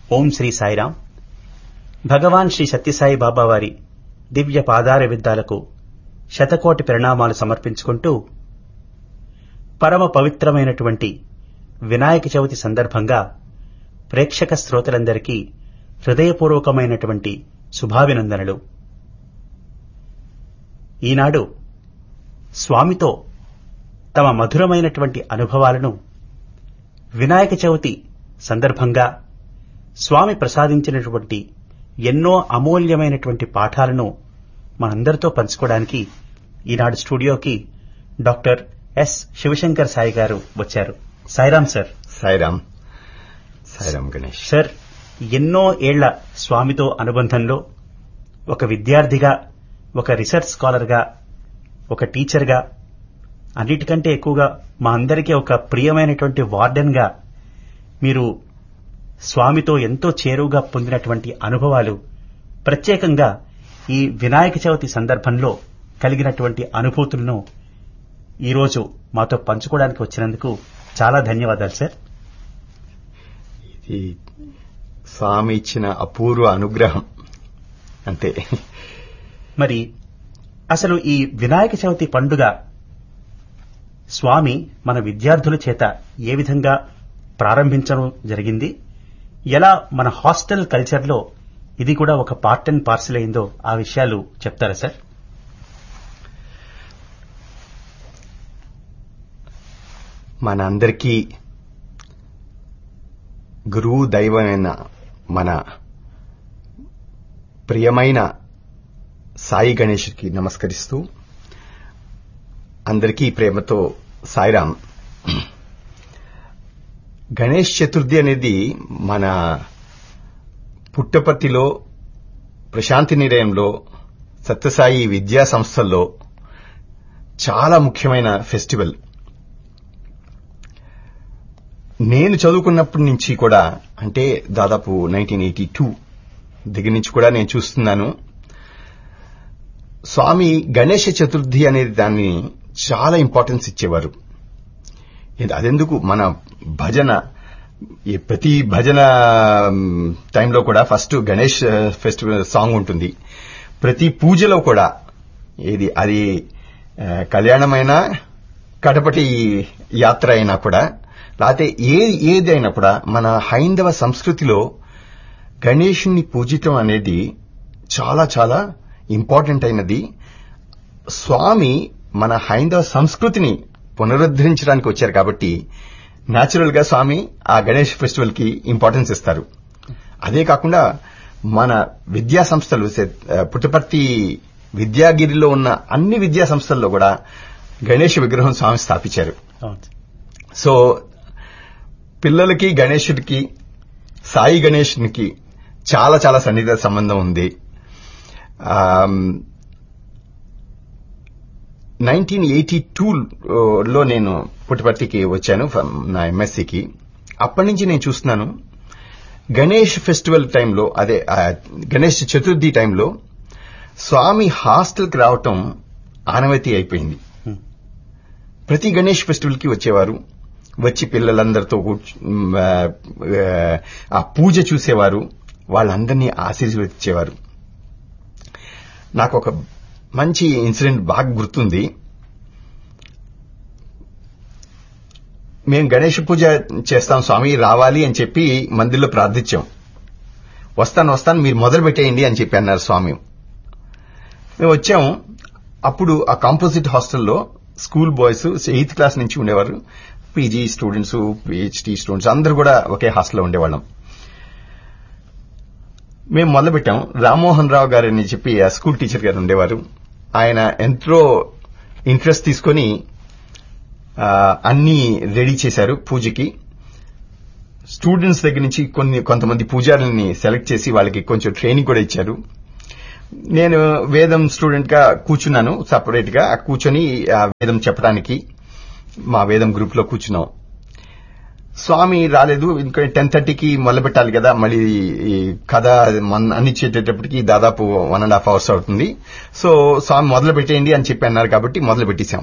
ఓం శ్రీ సాయిరాం భగవాన్ శ్రీ సత్యసాయి బాబా వారి దివ్య పాదార విద్దాలకు శతకోటి ప్రణామాలు సమర్పించుకుంటూ పరమ పవిత్రమైనటువంటి వినాయక చవితి సందర్భంగా ప్రేక్షక శ్రోతలందరికీ హృదయపూర్వకమైనటువంటి శుభాభినందనలు ఈనాడు స్వామితో తమ మధురమైనటువంటి అనుభవాలను వినాయక చవితి సందర్భంగా స్వామి ప్రసాదించినటువంటి ఎన్నో అమూల్యమైనటువంటి పాఠాలను మనందరితో పంచుకోవడానికి ఈనాడు స్టూడియోకి డాక్టర్ ఎస్ శివశంకర్ సాయి గారు వచ్చారు సాయిరాం సార్ సాయిరామ్ సాయిరామ్ గణేష్ సార్ ఎన్నో ఏళ్ల స్వామితో అనుబంధంలో ఒక విద్యార్థిగా ఒక రీసెర్చ్ స్కాలర్గా ఒక టీచర్గా అన్నిటికంటే ఎక్కువగా మా అందరికీ ఒక ప్రియమైనటువంటి వార్డెన్గా మీరు స్వామితో ఎంతో చేరువుగా పొందినటువంటి అనుభవాలు ప్రత్యేకంగా ఈ వినాయక చవితి సందర్భంలో కలిగినటువంటి అనుభూతులను ఈరోజు మాతో పంచుకోవడానికి వచ్చినందుకు చాలా ధన్యవాదాలు సార్ ఇది స్వామి ఇచ్చిన అపూర్వ అనుగ్రహం అంతే మరి అసలు ఈ వినాయక చవితి పండుగ స్వామి మన విద్యార్థుల చేత ఏ విధంగా ప్రారంభించడం జరిగింది ఎలా మన హాస్టల్ కల్చర్లో ఇది కూడా ఒక పార్ట్ అండ్ పార్సల్ అయిందో ఆ విషయాలు చెప్తారా సార్ మన అందరికీ గురువు దైవమైన మన ప్రియమైన సాయి గణేష్కి నమస్కరిస్తూ అందరికీ ప్రేమతో సాయిరాం గణేష్ చతుర్థి అనేది మన పుట్టపర్తిలో ప్రశాంతి నిలయంలో సత్యసాయి విద్యా సంస్థల్లో చాలా ముఖ్యమైన ఫెస్టివల్ నేను చదువుకున్నప్పటి నుంచి కూడా అంటే దాదాపు నైన్టీన్ ఎయిటీ టూ దగ్గర నుంచి కూడా నేను చూస్తున్నాను స్వామి గణేష చతుర్థి అనేది దాన్ని చాలా ఇంపార్టెన్స్ ఇచ్చేవారు ఇది అదెందుకు మన భజన ఈ ప్రతి భజన మ్, టైంలో కూడా ఫస్ట్ గణేష్ ఆ, ఫెస్టివల్ సాంగ్ ఉంటుంది ప్రతి పూజలో కూడా ఏది అది ఆ, కళ్యాణమైనా కడపటి యాత్ర అయినా కూడా లేకపోతే ఏ ఏది అయినా కూడా మన హైందవ సంస్కృతిలో గణేషుని పూజితం అనేది చాలా చాలా ఇంపార్టెంట్ అయినది స్వామి మన హైందవ సంస్కృతిని పునరుద్ధరించడానికి వచ్చారు కాబట్టి న్యాచురల్ గా స్వామి ఆ గణేష్ ఫెస్టివల్ కి ఇంపార్టెన్స్ ఇస్తారు అదే కాకుండా మన విద్యా సంస్థలు సె- ఆ, పుట్టపర్తి విద్యాగిరిలో ఉన్న అన్ని విద్యా సంస్థల్లో కూడా గణేష్ విగ్రహం స్వామి స్థాపించారు అవును సార్. సో పిల్లలకి గణేశుడికి సాయి గణేశునికి చాలా చాలా సన్నిహిత సంబంధం ఉంది నైన్టీన్ ఎయిటీ లో నేను పుట్టపర్తికి వచ్చాను ఫ్రమ్ నా ఎంఎస్సికి అప్పటి నుంచి నేను చూస్తున్నాను గణేష్ ఫెస్టివల్ టైంలో అదే ఆ, గణేష్ చతుర్థి టైంలో స్వామి హాస్టల్కి రావటం ఆనవాయితీ అయిపోయింది Hmm. ప్రతి గణేష్ ఫెస్టివల్ కి వచ్చేవారు వచ్చి పిల్లలందరితో కూర్చు మ్, ఆ, ఆ పూజ చూసేవారు వాళ్ళందరినీ ఆశీర్వదించేవారు నాకు ఒక మంచి ఇన్సిడెంట్ బాగా గుర్తుంది మేము గణేష్ పూజ చేస్తాం స్వామి రావాలి అని చెప్పి మందిర్లో ప్రార్థించాం వస్తాను వస్తాను మీరు మొదలు పెట్టేయండి అని చెప్పి అన్నారు స్వామి మేము వచ్చాం అప్పుడు ఆ కాంపోజిట్ హాస్టల్లో స్కూల్ బాయ్స్ ఎయిత్ క్లాస్ నుంచి ఉండేవారు పీజీ స్టూడెంట్స్ పిహెచ్డి స్టూడెంట్స్ అందరూ కూడా ఒకే హాస్టల్లో ఉండేవాళ్ళం మేము మొదలుపెట్టాం రామ్మోహన్ రావు గారు అని చెప్పి ఆ స్కూల్ టీచర్ గారు ఉండేవారు ఆయన ఎంతో ఇంట్రెస్ట్ తీసుకొని ఆ, అన్ని రెడీ చేశారు పూజకి స్టూడెంట్స్ దగ్గర నుంచి కొన్ని కొంతమంది పూజారుల్ని సెలెక్ట్ చేసి వాళ్ళకి కొంచెం ట్రైనింగ్ కూడా ఇచ్చారు నేను వేదం స్టూడెంట్ గా కూర్చున్నాను సపరేట్ గా కూర్చొని ఆ వేదం చెప్పడానికి మా వేదం గ్రూప్ లో కూర్చున్నాం స్వామి రాలేదు ఇంకా టెన్ థర్టీకి మొదలు పెట్టాలి కదా మళ్ళీ ఈ కథ మన అన్ని చేసేటప్పటికి దాదాపు వన్ అండ్ హాఫ్ అవర్స్ అవుతుంది సో స్వామి మొదలు పెట్టేయండి అని చెప్పి అన్నారు కాబట్టి మొదలు పెట్టేశాం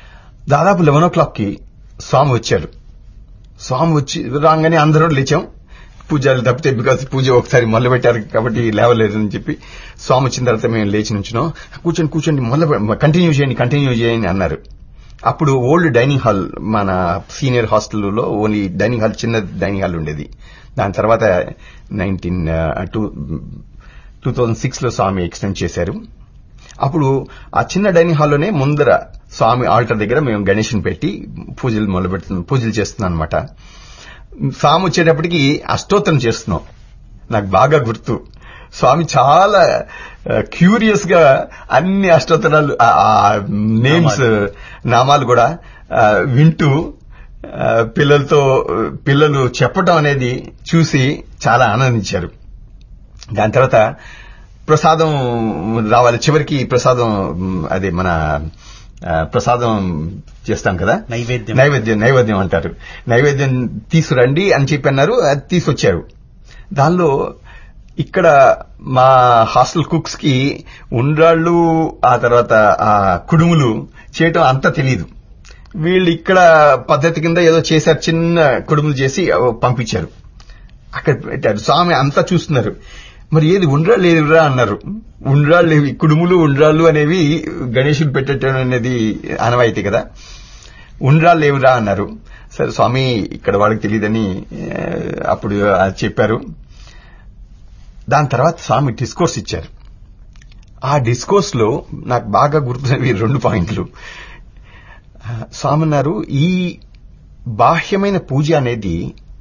దాదాపు లెవెన్ ఓ క్లాక్ కి స్వామి వచ్చారు స్వామి వచ్చి రాగానే అందరూ లేచాం పూజలు తప్పితే బికాస్ పూజ ఒకసారి మొదలు పెట్టారు కాబట్టి లేవలేదు అని చెప్పి స్వామి వచ్చిన తర్వాత మేము లేచి నుంచున్నాం కూర్చొని కూర్చొని మొదలు కంటిన్యూ చేయండి కంటిన్యూ చేయండి అన్నారు అప్పుడు ఓల్డ్ డైనింగ్ హాల్ మన సీనియర్ హాస్టల్లో ఓన్లీ డైనింగ్ హాల్ చిన్న డైనింగ్ హాల్ ఉండేది దాని తర్వాత nineteen to two thousand six లో స్వామి ఎక్స్టెండ్ చేశారు అప్పుడు ఆ చిన్న డైనింగ్ హాల్లోనే ముందర స్వామి ఆల్టర్ దగ్గర మేము గణేష్ని పెట్టి పూజలు మొదలు పెడుతున్నాం పూజలు చేస్తున్నాం అనమాట స్వామి వచ్చేటప్పటికి అష్టోత్తరం చేస్తున్నాం నాకు బాగా గుర్తు స్వామి చాలా క్యూరియస్ గా అన్ని అష్టోత్తరాలు నేమ్స్ నామాలు కూడా ఆ, వింటూ ఆ, పిల్లలతో పిల్లలు చెప్పటం అనేది చూసి చాలా ఆనందించారు దాని తర్వాత ప్రసాదం రావాలి చివరికి ప్రసాదం మ్, అదే మన ఆ, ప్రసాదం చేస్తాం కదా నైవేద్యం. నైవేద్యం నైవేద్యం అంటారు నైవేద్యం తీసుకురండి అని చెప్పి అన్నారు అది తీసుకొచ్చారు దానిలో ఇక్కడ మా హాస్టల్ కుక్స్ కి ఉండ్రాళ్ళు ఆ తర్వాత ఆ కుడుములు చేయటం అంతా తెలియదు వీళ్ళు ఇక్కడ పద్ధతి కింద ఏదో చేశారు చిన్న కుడుములు చేసి పంపించారు అక్కడ పెట్టారు స్వామి అంతా చూస్తున్నారు మరి ఏది ఉండ్రాళ్ళు ఏదిరా అన్నారు ఉండ్రాళ్ళు ఏవి కుడుములు ఉండ్రాళ్ళు అనేవి గణేశుడు పెట్టడం అనేది ఆనవాయితీ కదా ఉండ్రాళ్ళు ఏవిరా అన్నారు సరే స్వామి ఇక్కడ వాళ్ళకి తెలియదని ఆ, అప్పుడు అది చెప్పారు దాని తర్వాత స్వామి డిస్కోర్స్ ఇచ్చారు ఆ డిస్కోర్స్ లో నాకు బాగా గుర్తున్నవి రెండు పాయింట్లు ఆ, స్వామి అన్నారు ఈ బాహ్యమైన పూజ అనేది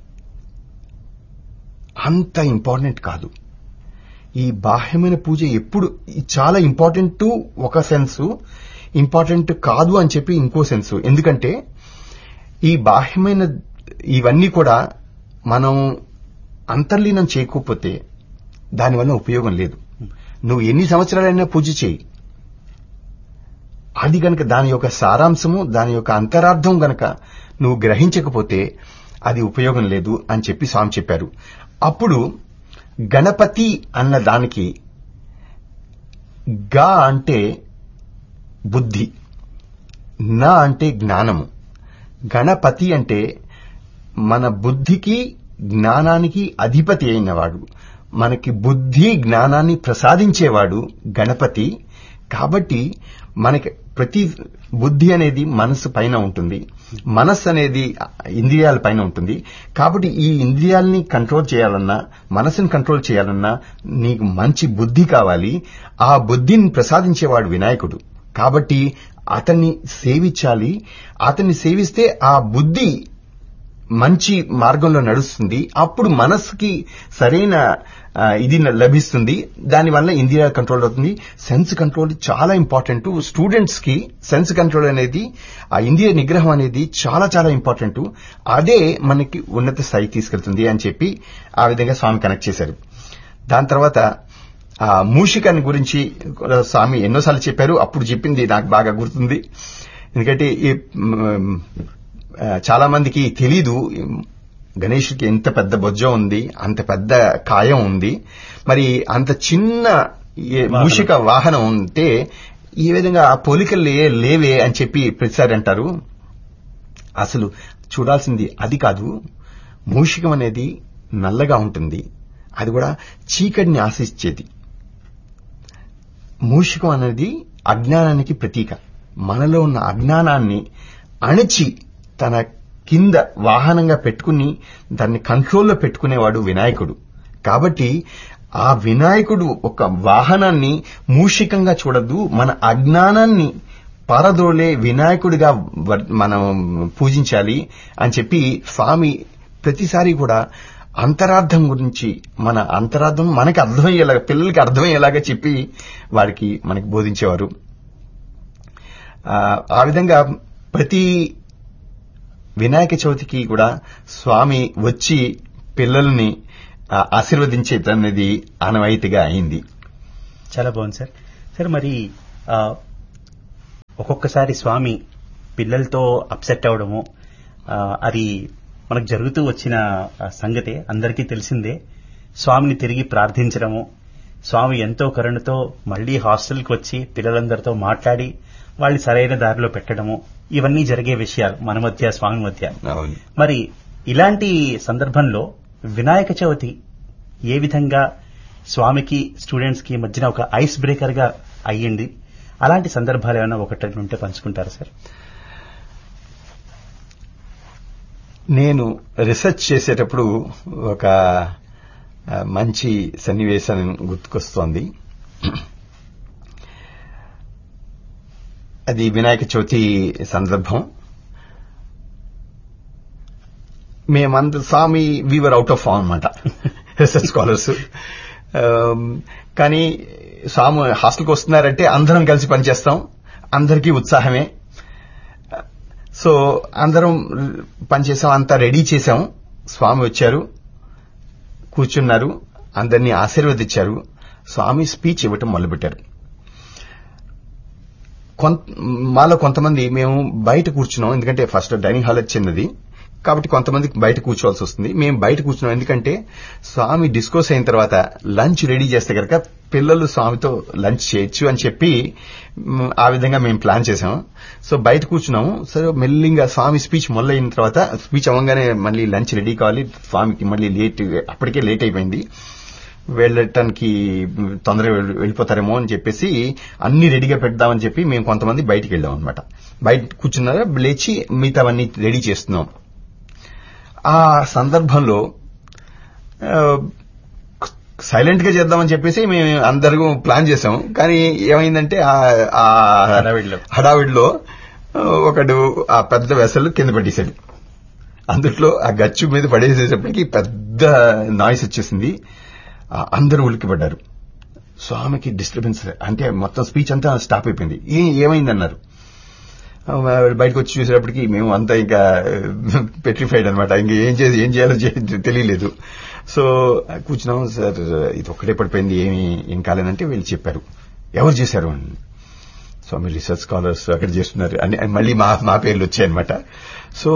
అంత ఇంపార్టెంట్ కాదు ఈ బాహ్యమైన పూజ ఎప్పుడు ఇది చాలా ఇంపార్టెంట్ ఒక సెన్స్ ఇంపార్టెంట్ కాదు అని చెప్పి ఇంకో సెన్స్ ఎందుకంటే ఈ బాహ్యమైన ఇవన్నీ కూడా మనం అంతర్లీనం చేయకపోతే దానివల్ల ఉపయోగం లేదు నువ్వు ఎన్ని సంవత్సరాలైనా పూజ చేయి అది గనక దాని యొక్క సారాంశము దాని యొక్క అంతరార్థం గనక నువ్వు గ్రహించకపోతే అది ఉపయోగం లేదు అని చెప్పి స్వామి చెప్పారు అప్పుడు గణపతి అన్న దానికి గా అంటే బుద్ధి నా అంటే జ్ఞానము గణపతి అంటే మన బుద్ధికి జ్ఞానానికి అధిపతి అయినవాడు మనకి బుద్ధి జ్ఞానాన్ని ప్రసాదించేవాడు గణపతి కాబట్టి మనకి ప్రతి బుద్ధి అనేది మనస్సు పైన ఉంటుంది మనస్సు అనేది ఇంద్రియాల పైన ఉంటుంది కాబట్టి ఈ ఇంద్రియాలని కంట్రోల్ చేయాలన్నా మనసుని కంట్రోల్ చేయాలన్నా నీకు మంచి బుద్ధి కావాలి ఆ బుద్ధిని ప్రసాదించేవాడు వినాయకుడు కాబట్టి అతన్ని సేవించాలి అతన్ని సేవిస్తే ఆ బుద్ధి మంచి మార్గంలో నడుస్తుంది అప్పుడు మనస్సుకి సరైన ఆ, ఇది లభిస్తుంది దానివల్ల ఇంద్రియ కంట్రోల్ అవుతుంది సెన్స్ కంట్రోల్ చాలా ఇంపార్టెంట్ స్టూడెంట్స్ కి సెన్స్ కంట్రోల్ అనేది ఆ ఇంద్రియ నిగ్రహం అనేది చాలా చాలా ఇంపార్టెంట్ అదే మనకి ఉన్నత స్థాయి తీసుకెళ్తుంది అని చెప్పి ఆ విధంగా స్వామి కనెక్ట్ చేశారు దాని తర్వాత ఆ మూషికాన్ని గురించి కూడా స్వామి ఎన్నోసార్లు చెప్పారు అప్పుడు చెప్పింది నాకు బాగా గుర్తుంది ఎందుకంటే ఈ మ్, ఆ, చాలా మందికి తెలీదు గణేష్కి ఎంత పెద్ద బొజ్జం ఉంది అంత పెద్ద కాయం ఉంది మరి అంత చిన్న ఏ మూషిక వాహనం ఉంటే ఈ విధంగా ఆ పోలికలు లే- లేవే అని చెప్పి ప్రతిసారి అంటారు అసలు చూడాల్సింది అది కాదు మూషికం అనేది నల్లగా ఉంటుంది అది కూడా చీకటిని ఆశించేది మూషికం అనేది అజ్ఞానానికి ప్రతీక మనలో ఉన్న అజ్ఞానాన్ని అణిచి తన కింద వాహనంగా పెట్టుకుని దాన్ని కంట్రోల్లో పెట్టుకునేవాడు వినాయకుడు కాబట్టి ఆ వినాయకుడు ఒక వాహనాన్ని మూషికంగా చూడద్దు మన అజ్ఞానాన్ని పారదోలే వినాయకుడిగా వ- మనం పూజించాలి అని చెప్పి స్వామి ప్రతిసారి కూడా అంతరార్థం గురించి మన అంతరార్థం మనకి అర్థమయ్యేలాగా పిల్లలకి అర్థమయ్యేలాగా చెప్పి వారికి మనకి బోధించేవారు ఆ, ఆ విధంగా ప్రతి వినాయక చవితికి కూడా స్వామి వచ్చి పిల్లల్ని ఆ, ఆశీర్వదించేదన్నది ఆనవాయితీగా అయింది చాలా బాగుంది సార్ సార్ మరి ఆ, ఒక్కొక్కసారి స్వామి పిల్లలతో అప్సెట్ అవడము ఆ, అది మనకు జరుగుతూ వచ్చిన ఆ, సంగతే అందరికీ తెలిసిందే స్వామిని తిరిగి ప్రార్థించడము స్వామి ఎంతో కరుణతో మళ్లీ హాస్టల్కి వచ్చి పిల్లలందరితో మాట్లాడి వాళ్ళని సరైన దారిలో పెట్టడము ఇవన్నీ జరిగే విషయాలు మన మధ్య స్వామి మధ్య అవును మరి ఇలాంటి సందర్భంలో వినాయక చవితి ఏ విధంగా స్వామికి స్టూడెంట్స్ కి మధ్యన ఒక ఐస్ బ్రేకర్ గా అయ్యింది అలాంటి సందర్భాలు ఏమైనా ఒకటి రెండు ఉంటే పంచుకుంటారా సార్ నేను రీసెర్చ్ చేసేటప్పుడు ఒక ఆ, మంచి సన్నివేశం గుర్తుకొస్తోంది అది వినాయక చవితి సందర్భం మేమందరం స్వామి వీవర్ అవుట్ ఆఫ్ ఫామ్ అనమాట రీసెర్చ్ స్కాలర్స్ కానీ స్వామి హాస్టల్కి వస్తున్నారంటే అందరం కలిసి పనిచేస్తాం అందరికీ ఉత్సాహమే సో అందరం పనిచేసాం అంతా రెడీ చేశాం స్వామి వచ్చారు కూర్చున్నారు అందరినీ ఆశీర్వదించారు స్వామి స్పీచ్ ఇవ్వటం మొదలుపెట్టారు కొంత మాలో కొంతమంది మేము బయట కూర్చున్నాం ఎందుకంటే ఫస్ట్ డైనింగ్ హాల్ చిన్నది కాబట్టి కొంతమంది బయట కూర్చోవాల్సి వస్తుంది మేము బయట కూర్చున్నాం ఎందుకంటే స్వామి డిస్కోస్ అయిన తర్వాత లంచ్ రెడీ చేస్తే కనుక పిల్లలు స్వామితో లంచ్ చేయొచ్చు అని చెప్పి మ్, ఆ విధంగా మేము ప్లాన్ చేసాం సో బయట కూర్చున్నాము సరే మెల్లింగా స్వామి స్పీచ్ మొదలైన తర్వాత స్పీచ్ అవ్వగానే మళ్ళీ లంచ్ రెడీ కావాలి స్వామికి మళ్ళీ లేట్ అప్పటికే లేట్ అయిపోయింది వెళ్ళటానికి తొందరగా వెళ్ళి- వెళ్ళిపోతారేమో అని చెప్పేసి అన్ని రెడీగా పెడదామని చెప్పి మేము కొంతమంది బయటికి వెళ్ళాం అనమాట బయట కూర్చున్నారా లేచి మిగతావన్నీ రెడీ చేస్తున్నాం ఆ సందర్భంలో సైలెంట్ గా చేద్దామని చెప్పేసి మేము అందరూ ప్లాన్ చేసాం కానీ ఏమైందంటే ఆ- ఆ హడావిడిలో. హడావిడిలో ఆ, ఒకడు ఆ పెద్ద వెసలు కింద పట్టేశాడు అందుట్లో ఆ గచ్చు మీద పడేసేటప్పటికి పెద్ద నాయిస్ వచ్చేసింది ఆ, అందరూ ఉలిక్కిపడ్డారు స్వామికి డిస్టర్బెన్స్ అంటే మొత్తం స్పీచ్ అంతా స్టాప్ అయిపోయింది ఏ- ఏమైందన్నారు ఆ, బయటకు వచ్చి చూసేటప్పటికి మేము అంతా ఇంకా పెట్రిఫైడ్ అనమాట ఇంకా ఏం చేసి ఏం చేయాలో చే- తెలియలేదు సో కూర్చున్నాం సార్ ఇది ఒక్కటే పడిపోయింది ఏమి ఏం కాలేదంటే వీళ్ళు చెప్పారు ఎవరు చేశారు అని స్వామి రీసెర్చ్ స్కాలర్స్ అక్కడ చేస్తున్నారు అని అని మళ్ళీ మా మా పేర్లు వచ్చాయన్నమాట సో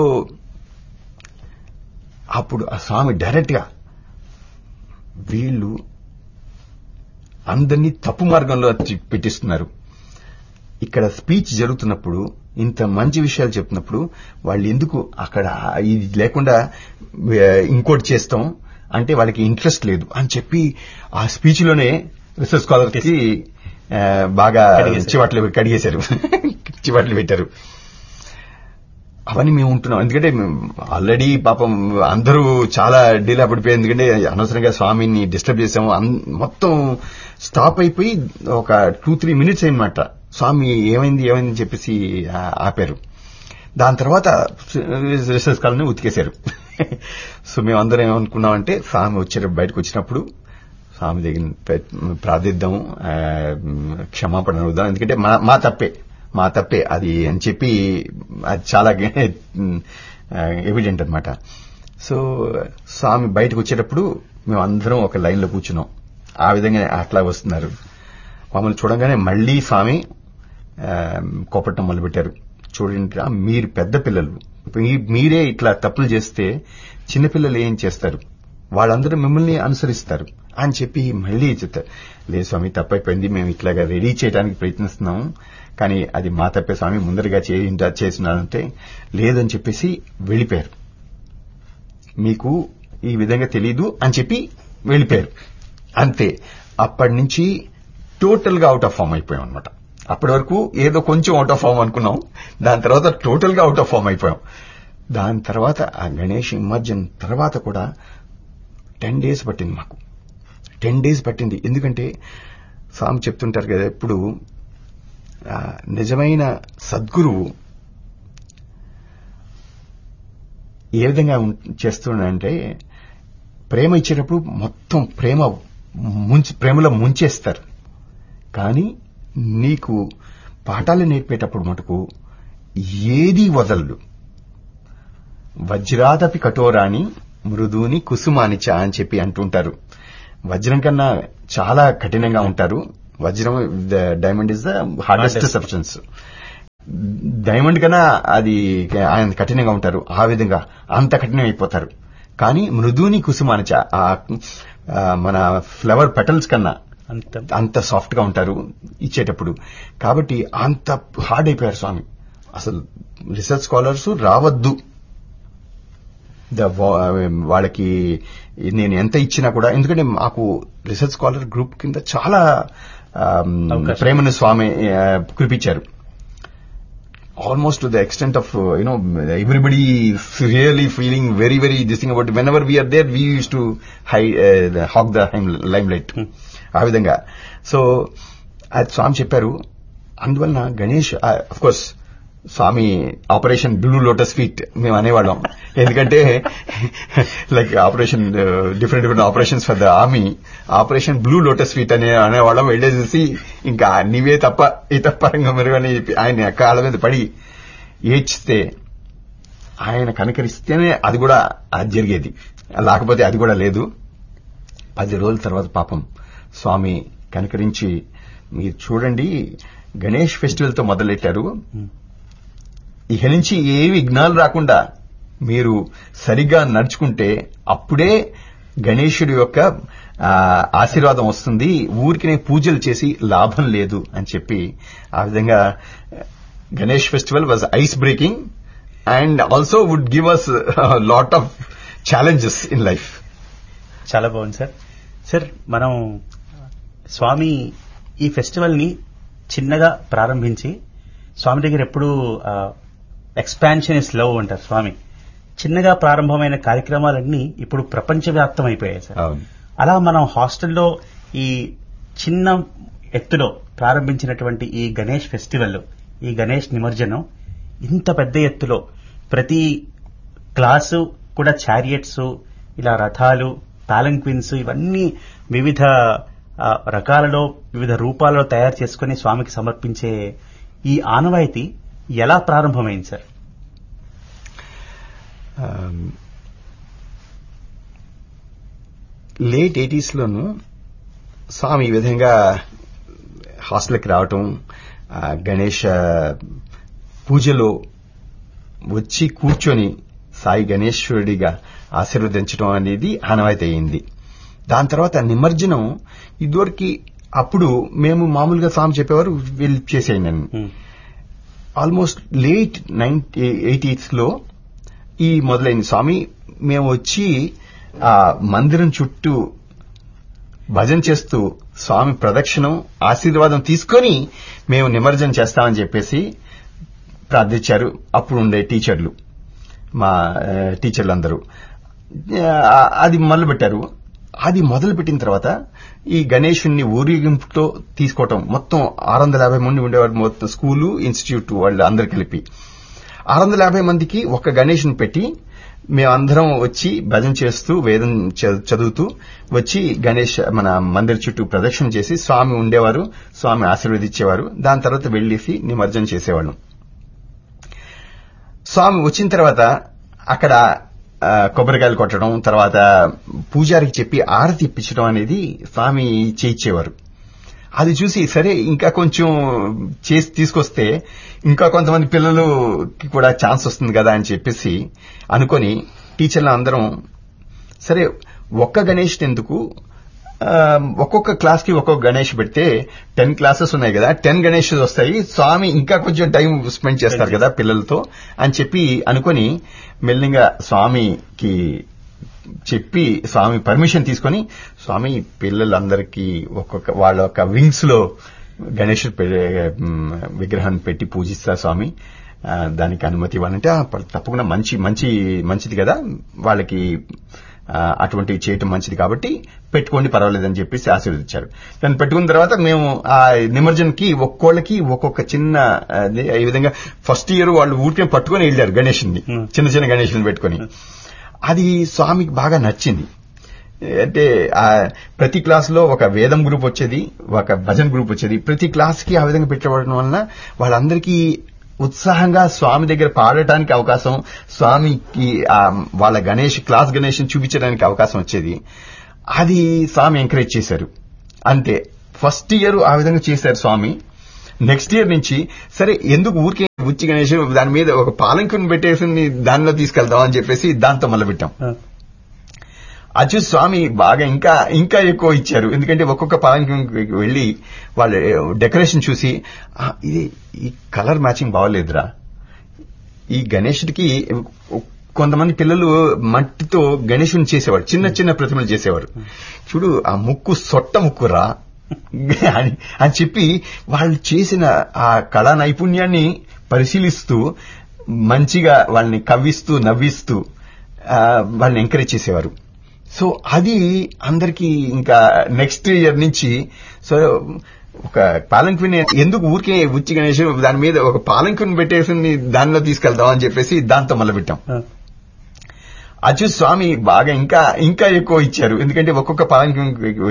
అప్పుడు ఆ స్వామి డైరెక్ట్ గా వీళ్ళు అందరినీ తప్పు మార్గంలో చి- పెట్టిస్తున్నారు ఇక్కడ స్పీచ్ జరుగుతున్నప్పుడు ఇంత మంచి విషయాలు చెప్తున్నప్పుడు వాళ్ళు ఎందుకు అక్కడ ఇది లేకుండా ఆ, ఇంకోటి చేస్తాం అంటే వాళ్ళకి ఇంట్రెస్ట్ లేదు అని చెప్పి ఆ స్పీచ్ లోనే రీసెర్చ్ స్కాలర్ కి ఆ, బాగా కడిగేశారు. చివాట్లు కడిగేశారు చివాట్లు పెట్టారు అవన్నీ మేము ఉంటున్నాం ఎందుకంటే ఆల్రెడీ పాపం అందరూ చాలా డీలా పడిపోయారు ఎందుకంటే అనవసరంగా స్వామిని డిస్టర్బ్ చేసాము అన్- మొత్తం స్టాప్ అయిపోయి ఒక టూ త్రీ మినిట్స్ అయిందన్నమాట స్వామి ఏమైంది ఏమైంది అని చెప్పేసి ఆ, ఆపారు దాని తర్వాత రిసెర్చ్ కాలని ఉతికేశారు సో మేమందరం ఏమనుకున్నామంటే స్వామి వచ్చే బయటకు వచ్చినప్పుడు స్వామి దగ్గర పె- ప్రార్థిద్దాం ఆ, క్షమాపణ అడుగుదాం ఎందుకంటే మా మా తప్పే మా తప్పే అది అని చెప్పి అది చాలా ఎవిడెంట్ అన్నమాట సో స్వామి బయటకు వచ్చేటప్పుడు మేము అందరం ఒక లైన్ లో కూర్చున్నాం ఆ విధంగా అట్లా వస్తున్నారు మమ్మల్ని చూడంగానే మళ్లీ స్వామి ఆ, కోపట్టం మొదలుపెట్టారు చూడండి రా, మీరు పెద్ద పిల్లలు మీ- మీరే ఇట్లా తప్పులు చేస్తే చిన్నపిల్లలు ఏం చేస్తారు వాళ్ళందరూ మిమ్మల్ని అనుసరిస్తారు అని చెప్పి మళ్ళీ చెప్తారు లేదు స్వామి తప్పైపోయింది మేము ఇట్లాగా రెడీ చేయడానికి ప్రయత్నిస్తున్నాము కానీ అది మా తప్పే స్వామి ముందరగా చేసినారంటే లేదని చెప్పేసి వెళ్ళిపోయారు మీకు ఈ విధంగా తెలీదు అని చెప్పి వెళ్ళిపోయారు అంతే అప్పటి నుంచి టోటల్ గా అవుట్ ఆఫ్ ఫామ్ అయిపోయాం అనమాట అప్పటి వరకు ఏదో కొంచెం అవుట్ ఆఫ్ ఫామ్ అనుకున్నాం దాని తర్వాత టోటల్ గా అవుట్ ఆఫ్ ఫామ్ అయిపోయాం దాని తర్వాత ఆ గణేష్ ఇమర్జన్ తర్వాత కూడా టెన్ డేస్ పట్టింది మాకు టెన్ డేస్ పట్టింది ఎందుకంటే స్వామి చెప్తుంటారు కదా ఎప్పుడు ఆ, నిజమైన సద్గురువు ఏ విధంగా ఉం- చేస్తున్నాడంటే ప్రేమ ఇచ్చేటప్పుడు మొత్తం ప్రేమ ముంచి ప్రేమలో ముంచేస్తారు కానీ నీకు పాఠాలు నేర్పేటప్పుడు మటుకు ఏది వదలడు వజ్రాదపి కఠోరాని మృదుని కుసుమానిచ అని చెప్పి అంటుంటారు వజ్రం కన్నా చాలా కఠినంగా ఉంటారు వజ్రం diamond is the hardest Hardest. Substance diamond కన్నా అది ఆయన కఠినంగా ఉంటారు ఆ విధంగా అంత కఠినం అయిపోతారు కానీ మృదుని కుసుమానిచ ఆ ఆ, మన ఫ్లవర్ పెటల్స్ కన్నా అంత అంత సాఫ్ట్ గా ఉంటారు ఇచ్చేటప్పుడు కాబట్టి అంత హార్డ్ అయిపోయారు స్వామి అసలు రీసెర్చ్ స్కాలర్స్ రావద్దు ద వాళ్ళకి నేను ఎంత ఇచ్చినా కూడా ఎందుకంటే మాకు రీసెర్చ్ స్కాలర్ గ్రూప్ కింద చాలా ఆమ్, అవకాశం. ప్రేమను స్వామి ఆ, కురిపించారు almost to the extent of uh, you know everybody is really feeling very very this thing about whenever we are there we used to hide, uh, the- hog the lime- limelight ఆ విధంగా so అది స్వామి చెప్పారు అందువలన Ganesh of course స్వామి operation blue lotus feat మేము అనేవాళ్ళం ఎందుకంటే like operation different different operations for the army operation blue lotus feat అనే అనేవాళ్ళం వెళ్ళేసి ఇంకా నీవే తప్ప ఈ తప్ప ఇంకా మెరుగని ఆయన కాళ్ళ మీద పడి ఏడ్చితే ఆయన కనకరిస్తేనే అది కూడా అది జరిగేది లేకపోతే అది కూడా లేదు పది రోజుల తర్వాత పాపం స్వామి కనకరించి మీరు చూడండి గణేష్ ఫెస్టివల్ తో మొదలెట్టారు ఇక నుంచి ఏ విఘ్నాలు రాకుండా మీరు సరిగ్గా నడుచుకుంటే అప్పుడే గణేశుడి యొక్క ఆ, ఆశీర్వాదం వస్తుంది ఊరికినే పూజలు చేసి లాభం లేదు అని చెప్పి ఆ విధంగా Ganesh festival was ice breaking and also would give us lot of challenges in life చాలా బాగుంది సార్ సార్ మనం స్వామి ఈ ఫెస్టివల్ ని చిన్నగా ప్రారంభించి స్వామి దగ్గర ఎప్పుడు ఎక్స్పాన్షన్ ఇస్ లవ్ అంటారు స్వామి చిన్నగా ప్రారంభమైన కార్యక్రమాలన్నీ ఇప్పుడు ప్రపంచవ్యాప్తం అయిపోయాయి సార్ అవును అలా మనం హాస్టల్లో ఈ చిన్న ఎత్తులో ప్రారంభించినటువంటి ఈ గణేష్ ఫెస్టివల్ ఈ గణేష్ నిమజ్జనం ఇంత పెద్ద ఎత్తులో ప్రతి క్లాసు కూడా చారియట్స్ ఇలా రథాలు పాలంక్విన్స్ ఇవన్నీ వివిధ ఆ, రకాలలో వివిధ రూపాలలో తయారు చేసుకుని స్వామికి సమర్పించే ఈ ఆనవాయితీ ఎలా ప్రారంభమైంది సార్ లేట్ ఎయిటీస్ లోను స్వామి ఈ విధంగా హాస్టల్కి రావటం ఆ, గణేష పూజలో వచ్చి కూర్చొని సాయి గణేశ్వరుడిగా ఆశీర్వదించడం అనేది ఆనవాయితీ అయింది దాని తర్వాత నిమజ్జనం ఇదివరకు అప్పుడు మేము మామూలుగా స్వామి చెప్పేవారు వీళ్ళు చేసేయండి అని Hmm. Almost late ninety eighties లో ఈ మొదలైంది స్వామి మేము వచ్చి ఆ మందిరం చుట్టూ భజన చేస్తూ స్వామి ప్రదక్షిణం ఆశీర్వాదం తీసుకొని మేము నిమజ్జనం చేస్తామని చెప్పేసి ప్రార్థించారు అప్పుడు ఉండే టీచర్లు మా ఆ, టీచర్లు అందరూ ఆ, అది మొదలు పెట్టారు అది మొదలు పెట్టిన తర్వాత ఈ గణేషుణ్ణి ఊరేగింపుతో తీసుకోవటం మొత్తం ఆరు వందల యాభై మంది ఉండేవారు మొత్తం స్కూలు ఇన్స్టిట్యూట్ వాళ్ళు అందరు కలిపి ఆరు వందల యాభై మందికి ఒక గణేష్ని పెట్టి మేమందరం వచ్చి భజన చేస్తూ వేదం చ- చదువుతూ వచ్చి గణేష్ మన మందిర్ చుట్టూ ప్రదక్షిణ చేసి స్వామి ఉండేవారు స్వామి ఆశీర్వదించేవారు దాని తర్వాత వెళ్ళేసి నిమజ్జనం చేసేవాళ్ళం స్వామి వచ్చిన తర్వాత అక్కడ ఆ, కొబ్బరికాయలు కొట్టడం తర్వాత పూజారికి చెప్పి ఆరతి ఇప్పించడం అనేది స్వామి చేయించేవారు అది చూసి సరే ఇంకా కొంచెం చేసి తీసుకొస్తే ఇంకా కొంతమంది పిల్లలకి కూడా ఛాన్స్ వస్తుంది కదా అని చెప్పేసి అనుకొని టీచర్లు అందరం సరే ఒక్క గణేష్ ఎందుకు ఆ, ఒక్కొక్క క్లాస్ కి ఒక్కొక్క గణేష్ పెడితే టెన్ క్లాసెస్ ఉన్నాయి కదా టెన్ గణేష్ వస్తాయి స్వామి ఇంకా కొంచెం టైం స్పెండ్ చేస్తారు కదా పిల్లలతో అని చెప్పి అనుకొని మెల్లిగా స్వామికి చెప్పి స్వామి పర్మిషన్ తీసుకొని స్వామి పిల్లలందరికీ ఒక్కొక్క వాళ్ళ యొక్క వింగ్స్ లో గణేష్ విగ్రహాన్ని పెట్టి పూజిస్తారు స్వామి ఆ, దానికి అనుమతి ఇవ్వాలంటే "ఆ, ప- తప్పకుండా మంచి మంచి మంచిది కదా వాళ్ళకి ఆ, అటువంటివి చేయటం మంచిది కాబట్టి పెట్టుకోండి పర్వాలేదని చెప్పేసి ఆశీర్వదించారు దాన్ని పెట్టుకున్న తర్వాత మేము ఆ నిమజ్జనకి ఒక్కోళ్ళకి ఒక్కొక్క చిన్న అదే, ఈ విధంగా ఫస్ట్ ఇయర్ వాళ్ళు ఊరికే పట్టుకొని వెళ్ళారు గణేషుని Hmm. చిన్న చిన్న గణేషుని పెట్టుకొని అది స్వామికి బాగా నచ్చింది అంటే ఆ ప్రతి క్లాస్ లో ఒక వేదం గ్రూప్ వచ్చేది ఒక భజన్ గ్రూప్ వచ్చేది ప్రతి క్లాస్ కి ఆ విధంగా పెట్టడం వలన వాళ్ళందరికీ ఉత్సాహంగా స్వామి దగ్గర పాడటానికి అవకాశం స్వామికి ఆ వాళ్ళ గణేష్ క్లాస్ గణేష్ చూపించడానికి అవకాశం వచ్చేది అది స్వామి ఎంకరేజ్ చేశారు అంతే ఫస్ట్ ఇయర్ ఆ విధంగా చేశారు స్వామి నెక్స్ట్ ఇయర్ నుంచి సరే ఎందుకు ఊరికే బుచ్చి గణేష్ దాని మీద ఒక పాలంకుని పెట్టేసి దానిలో తీసుకెళ్దాం అని చెప్పేసి దాంతో మొదలుపెట్టాం అది చూసి స్వామి బాగా ఇంకా ఇంకా ఎక్కువ ఇచ్చారు ఎందుకంటే ఒక్కొక్క పాలంకి వెళ్లి వాళ్ళ డెకరేషన్ చూసి "ఆ, ఇది ఈ కలర్ మ్యాచింగ్ బాగలేదురా ఈ గణేషుడికి కొంతమంది పిల్లలు మట్టితో గణేశుని చేసేవారు చిన్న చిన్న ప్రతిమలు చేసేవారు చూడు ఆ ముక్కు సొట్ట ముక్కురా అని అని చెప్పి వాళ్ళు చేసిన ఆ కళా నైపుణ్యాన్ని పరిశీలిస్తూ మంచిగా వాళ్ళని కవ్విస్తూ నవ్విస్తూ ఆ, వాళ్ళని ఎంకరేజ్ చేసేవారు సో అది అందరికి ఇంకా నెక్స్ట్ ఇయర్ నుంచి సో ఒక పాలంకుని ఎందుకు ఊరికే ఉచ్చి గణేష్ దాని మీద ఒక పాలంకుని పెట్టేసి దానిలో తీసుకెళ్దాం అని చెప్పేసి దాంతో మొదలుపెట్టాం ఆ, అచ్చు స్వామి బాగా ఇంకా ఇంకా ఎక్కువ ఇచ్చారు ఎందుకంటే ఒక్కొక్క పాలంకి